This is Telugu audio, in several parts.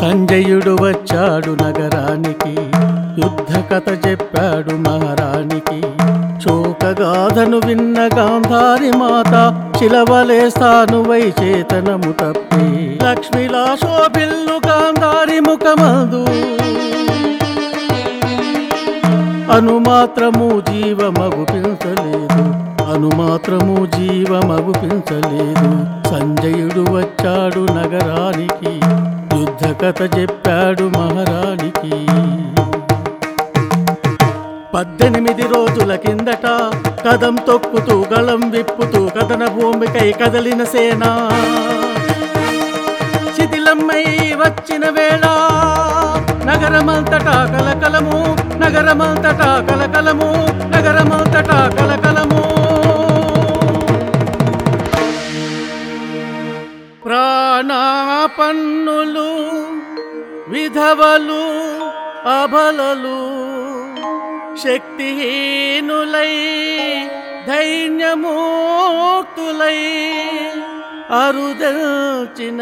సంజయుడు వచ్చాడు నగరానికి యుద్ధ కథ చెప్పాడు మహారాణికి శోకగాథను విన్న గాంధారి మాత శిలవలేస్తాను వై చేతనము తప్పి లక్ష్మిలా శోభిల్లు గాంధారి ముఖమందు అనుమాత్రము జీవమగు పించలేదు అనుమాత్రము జీవమగు పించలేదు సంజయుడు వచ్చాడు నగరానికి యుద్ధ కథ చెప్పాడు మహారాణికి పద్దెనిమిది రోజుల కిందట కదం తొక్కుతూ గళం విప్పుతూ కథన భూమికై కదలిన సేన శిథిలమ్మై వచ్చిన వేళ నగరమంతటా కలకలము నగరమంతటా కలకలము నగరమంతటా కలకలము ప్రాణాపన్నులు విధవలు అబలలు శక్తిహీనులై ధైర్యమూర్తులై అరుదల్చిన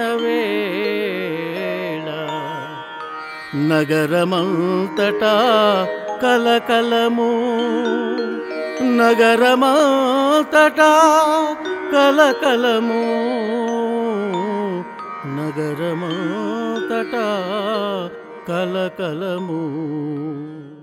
వేళ నగరమంతటా కలకలము నగరమంతటా కలకలము నగరమంతటా కలకలము